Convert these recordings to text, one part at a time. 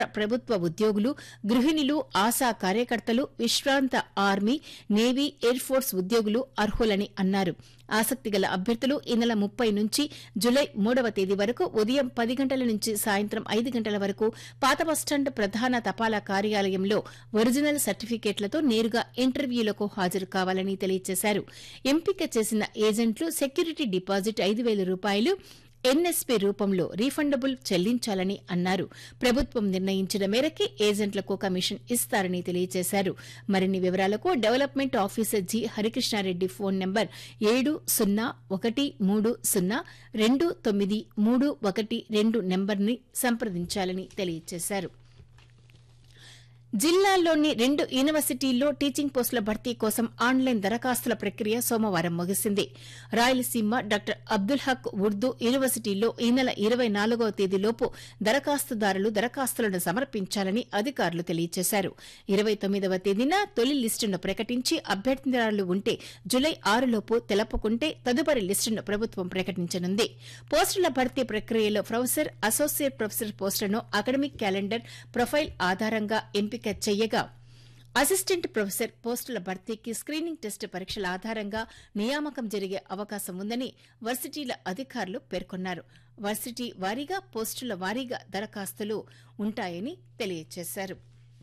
ప్రభుత్వ ఉద్యోగులు గృహిణులు ఆశా కార్యకర్తలు విశ్రాంత ఆర్మీ నేవీ ఎయిర్ ఫోర్స్ ఉద్యోగులు అర్హులని అన్నారు ఆసక్తిగల అభ్యర్థులు ఈ నెల ముప్పై నుంచి జులై మూడవ తేదీ వరకు ఉదయం పది గంటల నుంచి సాయంత్రం ఐదు గంటల వరకు పాత బస్టాండ్ ప్రధాన తపాలా కార్యాలయంలో ఒరిజినల్ సర్టిఫికేట్లతో నేరుగా ఇంటర్వ్యూలకు హాజరు కావాలని తెలియజేశారు ఎంపిక చేసిన ఏజెంట్లు సెక్యూరిటీ డిపాజిట్ ఐదు వేల రూపాయలు ఎన్ఎస్పీ రూపంలో రీఫండబుల్ చెల్లించాలని అన్నారు ప్రభుత్వం నిర్ణయించిన మేరకే ఏజెంట్లకు కమిషన్ ఇస్తారని తెలియజేశారు మరిన్ని వివరాలకు development officer G Harikrishnareddy phone number ఏడు సున్నా ఒకటి మూడు సున్నా రెండు తొమ్మిది మూడు ఒకటి రెండు నెంబర్ని సంప్రదించాలని తెలియజేశారు జిల్లాల్లోని రెండు యూనివర్సిటీల్లో టీచింగ్ పోస్టుల భర్తీ కోసం ఆన్లైన్ దరఖాస్తుల ప్రక్రియ సోమవారం ముగిసింది రాయలసీమ డాక్టర్ అబ్దుల్ హక్ ఉర్దూ యూనివర్సిటీలో ఈ నెల ఇరవై నాలుగవ తేదీలోపు దరఖాస్తుదారులు దరఖాస్తులను సమర్పించాలని అధికారులు తెలియజేశారు ఇరవై తొమ్మిదవ తేదీన తొలి లిస్టును ప్రకటించి అభ్యర్థిరాలు ఉంటే జులై ఆరులోపు తెలపకుంటే తదుపరి లిస్టును ప్రభుత్వం ప్రకటించనుంది పోస్టుల భర్తీ ప్రక్రియలో ప్రొఫెసర్ అసోసియేట్ ప్రొఫెసర్ పోస్టులను అకాడమిక్ క్యాలెండర్ ప్రొఫైల్ ఆధారంగా ఎంపిక చేయగా అసిస్టెంట్ ప్రొఫెసర్ పోస్టుల భర్తీకి స్క్రీనింగ్ టెస్ట్ పరీక్షల ఆధారంగా నియామకం జరిగే అవకాశం ఉందని వర్సిటీల అధికారులు పేర్కొన్నారు వర్సిటీ వారీగా పోస్టుల వారీగా దరఖాస్తులు ఉంటాయని తెలియజేశారు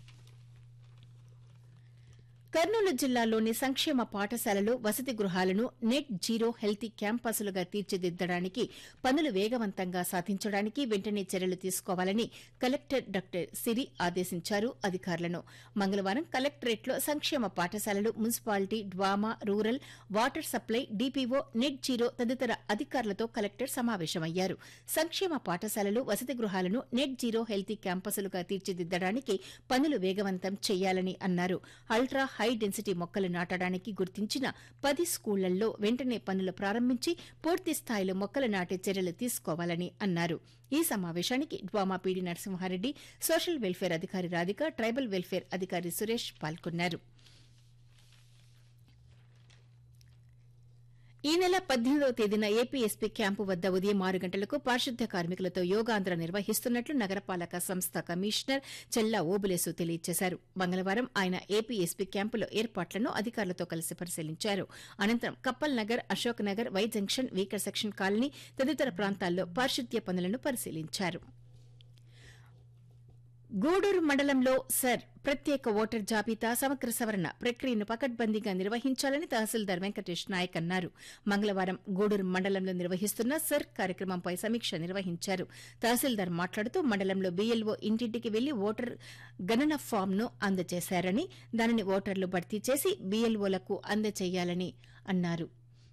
కర్నూలు జిల్లాలోని సంక్షేమ పాఠశాలలు వసతి గృహాలను నెట్ జీరో హెల్తీ క్యాంపస్లుగా తీర్చిదిద్దడానికి పనులు వేగవంతంగా సాధించడానికి వెంటనే చర్యలు తీసుకోవాలని కలెక్టర్ డాక్టర్ సిరి ఆదేశించారు అధికారులను మంగళవారం కలెక్టరేట్లో సంక్షేమ పాఠశాలలు municipality DWAMA rural water supply DPO net zero తదితర అధికారులతో కలెక్టర్ సమావేశమయ్యారు సంక్షేమ పాఠశాలలు వసతి గృహాలను నెట్ జీరో హెల్తీ క్యాంపస్లుగా తీర్చిదిద్దడానికి పనులు వేగవంతం చేయాలని అన్నారు అల్ట్రా హై డెన్సిటీ మొక్కలు నాటడానికి గుర్తించిన పది స్కూళ్లలో వెంటనే పనులు ప్రారంభించి పూర్తి స్థాయిలో మొక్కలు నాటే చర్యలు తీసుకోవాలని అన్నారు ఈ సమావేశానికి DWAMA PD Narasimhareddy social welfare అధికారి రాధిక ట్రైబల్ వెల్ఫేర్ అధికారి సురేష్ పాల్గొన్నారు ఈ నెల పద్దెనిమిదవ తేదీన ఏపీఎస్పీ క్యాంపు వద్ద ఉదయం ఆరు గంటలకు పారిశుద్ధ్య కార్మికులతో యోగాంధ్ర నిర్వహిస్తున్నట్లు నగరపాలక సంస్థ కమిషనర్ చెల్లా ఓబులేసు తెలియజేశారు మంగళవారం ఆయన ఏపీఎస్పీ క్యాంపులో ఏర్పాట్లను అధికారులతో కలిసి పరిశీలించారు అనంతరం Kappal Nagar Ashok Nagar Y junction weaker section colony తదితర ప్రాంతాల్లో పారిశుద్ధ్య పనులను పరిశీలించారు గూడూరు మండలంలో సర్ ప్రత్యేక ఓటర్ జాబితా సమగ్ర సవరణ ప్రక్రియను పకడ్బందీగా నిర్వహించాలని తహసీల్దార్ వెంకటేష్ నాయక్ అన్నారు మంగళవారం గూడూరు మండలంలో నిర్వహిస్తున్న సర్ కార్యక్రమంపై సమీక్ష నిర్వహించారు తహసీల్దార్ మాట్లాడుతూ మండలంలో బీఎల్ఓ ఇంటింటికి వెళ్లి ఓటర్ గణన ఫామ్ను అందజేశారని దానిని ఓటర్లు భర్తీ చేసి బీఎల్ఓలకు అందజేయాలని అన్నారు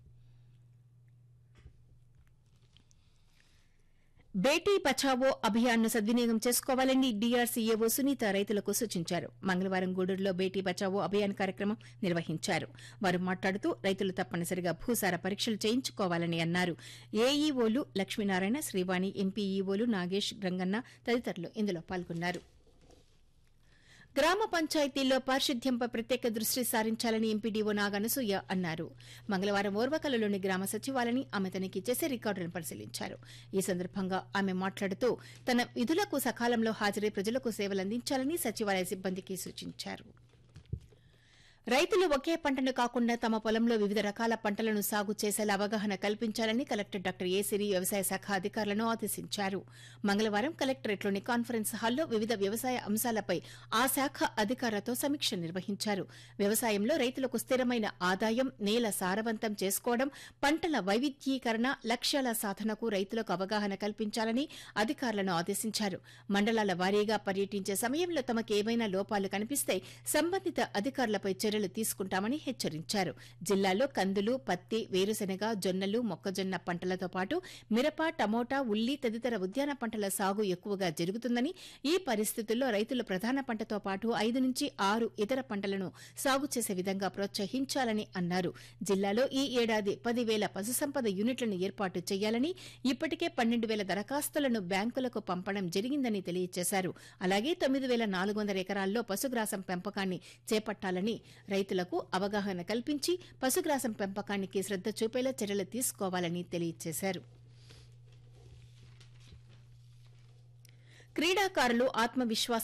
బేటీ బచావో అభియాన్ను సద్వినియోగం చేసుకోవాలని డీఆర్సీఏఓ సునీత రైతులకు సూచించారు మంగళవారం గూడూరులో బేటీ బచావో అభియాన్ కార్యక్రమం నిర్వహించారు వారు మాట్లాడుతూ రైతులు తప్పనిసరిగా భూసార పరీక్షలు చేయించుకోవాలని అన్నారు ఏఈఓలు లక్ష్మీనారాయణ శ్రీవాణి ఎంపీఈఓలు నాగేష్ రంగన్న తదితరులు ఇందులో పాల్గొన్నారు గ్రామ పంచాయతీల్లో పారిశుద్ధ్యంపై ప్రత్యేక దృష్టి సారించాలని ఎంపీడీఓ నాగనసూయ అన్నారు మంగళవారం ఓర్వకలలోని గ్రామ సచివాలని ఆమె తనిఖీ చేసి రికార్డులను పరిశీలించారు ఈ సందర్భంగా ఆమె మాట్లాడుతూ తన విధులకు సకాలంలో హాజరై ప్రజలకు సేవలందించాలని సచివాలయ సిబ్బందికి సూచించారు రైతులు ఒకే పంటను కాకుండా తమ పొలంలో వివిధ రకాల పంటలను సాగు చేసేలా అవగాహన కల్పించాలని కలెక్టర్ డాక్టర్ ఏసిరి వ్యవసాయ శాఖ అధికారులను ఆదేశించారు మంగళవారం కలెక్టరేట్లోని కాన్ఫరెన్స్ హాల్లో వివిధ వ్యవసాయ అంశాలపై ఆ శాఖ అధికారులతో సమీక్ష నిర్వహించారు వ్యవసాయంలో రైతులకు స్థిరమైన ఆదాయం నేల సారవంతం చేసుకోవడం పంటల వైవిధ్యీకరణ లక్ష్యాల సాధనకు రైతులకు అవగాహన కల్పించాలని అధికారులను ఆదేశించారు మండలాల వారీగా పర్యటించే సమయంలో తమకేమైనా లోపాలు కనిపిస్తే సంబంధిత అధికారులపై చర్యలు తీసుకుంటామని హెచ్చరించారు జిల్లాలో కందులు పత్తి వేరుశెనగ జొన్నలు మొక్కజొన్న పంటలతో పాటు మిరప టమోటా ఉల్లి తదితర ఉద్యాన పంటల సాగు ఎక్కువగా జరుగుతుందని ఈ పరిస్థితుల్లో రైతులు ప్రధాన పంటతో పాటు ఐదు నుంచి ఆరు ఇతర పంటలను సాగు చేసే విధంగా ప్రోత్సహించాలని అన్నారు జిల్లాలో ఈ ఏడాది పదివేల పశుసంపద యూనిట్లను ఏర్పాటు చేయాలని ఇప్పటికే పన్నెండు వేల దరఖాస్తులను బ్యాంకులకు పంపడం జరిగిందని తెలియజేశారు అలాగే తొమ్మిది వేల నాలుగు వందల ఎకరాల్లో పశుగ్రాసం పెంపకాన్ని చేపట్టాలని రైతులకు అవగాహన కల్పించి పశుగ్రాసం పెంపకానికి శ్రద్ద చూపేలా చర్యలు తీసుకోవాలని తెలియజేశారు క్రీడాకారులు ఆత్మవిశ్వాసం